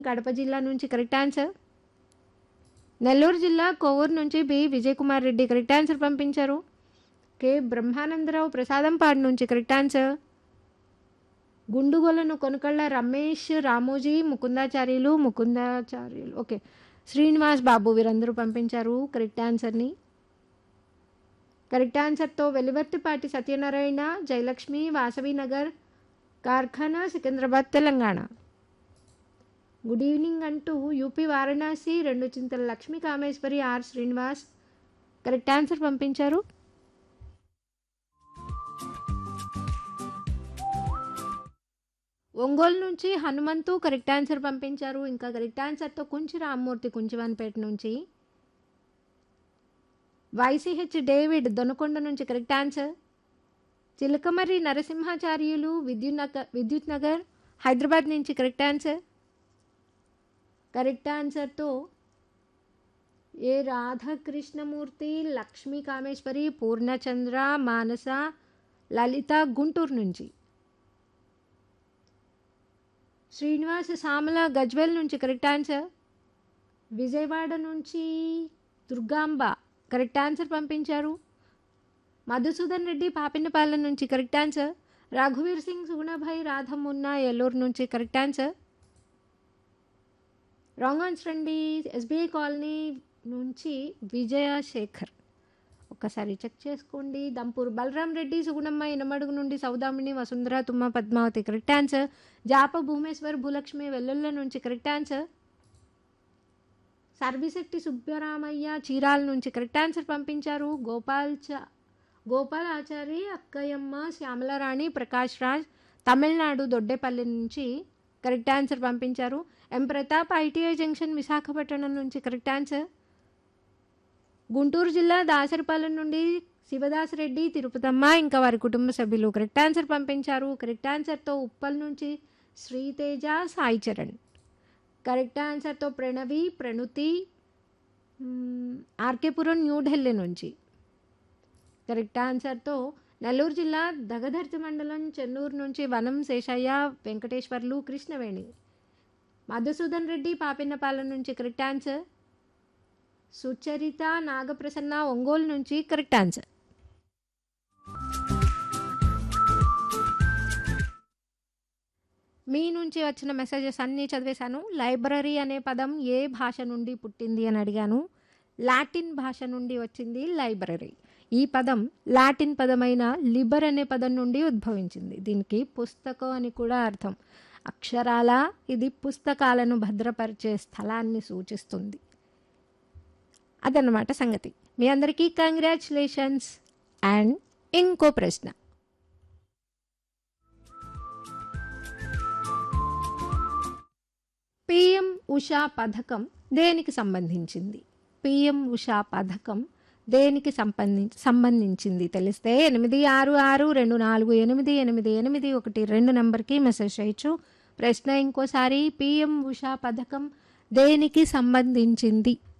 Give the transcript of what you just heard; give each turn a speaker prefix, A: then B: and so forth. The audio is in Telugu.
A: కడప జిల్లా నుంచి కరెక్ట్ ఆన్సర్ నెల్లూరు జిల్లా కోవూరు నుంచి B Vijay Kumar Reddy correct answer పంపించారు కె బ్రహ్మానందరావు ప్రసాదంపాడు నుంచి correct answer Gundugolanu Konukalla Ramesh Ramoji Mukundacharyulu Mukundacharyulu okay Srinivas Babu వీరందరూ పంపించారు కరెక్ట్ ఆన్సర్ని కరెక్ట్ ఆన్సర్తో వెలివర్తిపాటి సత్యనారాయణ జయలక్ష్మి వాసవి నగర్ కార్ఖానా సికింద్రాబాద్ తెలంగాణ గుడ్ ఈవినింగ్ అంటూ యూపీ వారణాసి రెండు Chintala Lakshmi Kameswari R Srinivas correct answer పంపించారు ఒంగోలు నుంచి హనుమంతు కరెక్ట్ ఆన్సర్ పంపించారు ఇంకా కరెక్ట్ ఆన్సర్తో కుంచి రామ్మూర్తి కుంచివాన్పేట నుంచి వైసీహెచ్ డేవిడ్ దొనకొండ నుంచి కరెక్ట్ ఆన్సర్ చిలకమర్రి నరసింహాచార్యులు విద్యుత్ నగర్ విద్యుత్ నగర్ హైదరాబాద్ నుంచి కరెక్ట్ ఆన్సర్ కరెక్ట్ ఆన్సర్తో ఏ రాధాకృష్ణమూర్తి లక్ష్మీ కామేశ్వరి పూర్ణచంద్ర మానస లలిత గుంటూరు నుంచి శ్రీనివాస సామల గజ్వెల్ నుంచి కరెక్ట్ ఆన్సర్ విజయవాడ నుంచి దుర్గాంబ కరెక్ట్ ఆన్సర్ పంపించారు మధుసూదన్ రెడ్డి పాపినపాలెం నుంచి కరెక్ట్ ఆన్సర్ రఘువీర్ సింగ్ సుగుణభాయ్ రాధమున్న ఎల్లూరు నుంచి కరెక్ట్ ఆన్సర్ రాంగ్ ఆన్సర్ అండి ఎస్బీఐ కాలనీ నుంచి విజయ శేఖర్ ఒకసారి చెక్ చేసుకోండి దంపూర్ బలరాం రెడ్డి సుగుణమ్మ ఇనమడుగు నుండి సౌదామిని వసుంధర తుమ్మ పద్మావతి కరెక్ట్ ఆన్సర్ జాప భూమేశ్వర్ భూలక్ష్మి వెల్లుల్ల నుంచి కరెక్ట్ ఆన్సర్ సర్విశెట్టి సుబ్బరామయ్య చీరాల నుంచి కరెక్ట్ ఆన్సర్ పంపించారు గోపాల్ చ గోపాల్ ఆచారి అక్కయ్యమ్మ శ్యామలారాణి ప్రకాష్ రాజ్ తమిళనాడు దొడ్డేపల్లి నుంచి కరెక్ట్ ఆన్సర్ పంపించారు M Pratap ITI junction Visakhapatnam నుంచి కరెక్ట్ ఆన్సర్ గుంటూరు జిల్లా దాసరిపాలెం నుండి శివదాసరెడ్డి తిరుపతమ్మ ఇంకా వారి కుటుంబ సభ్యులు కరెక్ట్ ఆన్సర్ పంపించారు కరెక్ట్ ఆన్సర్తో ఉప్పల్ నుంచి శ్రీతేజ సాయి చరణ్ కరెక్ట్ ఆన్సర్తో ప్రణవి ప్రణుతి మ్, ఆర్కేపురం న్యూఢిల్లీ నుంచి కరెక్ట్ ఆన్సర్తో నెల్లూరు జిల్లా దగదర్తి మండలం చెన్నూరు నుంచి వనం శేషయ్య వెంకటేశ్వర్లు కృష్ణవేణి మధుసూదన్ రెడ్డి పాపిన్నపాలెం నుంచి కరెక్ట్ ఆన్సర్ సుచరిత నాగప్రసన్న ఒంగోలు నుంచి కరెక్ట్ ఆన్సర్ మీ నుంచి వచ్చిన మెసేజెస్ అన్నీ చదివేశాను లైబ్రరీ అనే పదం ఏ భాష నుండి పుట్టింది అని అడిగాను లాటిన్ భాష నుండి వచ్చింది లైబ్రరీ ఈ పదం లాటిన్ పదమైన లిబర్ అనే పదం నుండి ఉద్భవించింది దీనికి పుస్తకం అని కూడా అర్థం అక్షరాల ఇది పుస్తకాలను భద్రపరిచే స్థలాన్ని సూచిస్తుంది అదన్నమాట సంగతి మీ అందరికీ కంగ్రాచులేషన్స్ అండ్ ఇంకో ప్రశ్న పిఎం ఉషా పథకం దేనికి సంబంధించింది పిఎం ఉషా పథకం దేనికి సంబంధించి సంబంధించింది తెలిస్తే ఎనిమిది ఆరు ఆరు రెండు నాలుగు ఎనిమిది ఎనిమిది ఎనిమిది ఒకటి రెండు నెంబర్కి మెసేజ్ చేయొచ్చు ప్రశ్న ఇంకోసారి పిఎం ఉషా పథకం దేనికి సంబంధించింది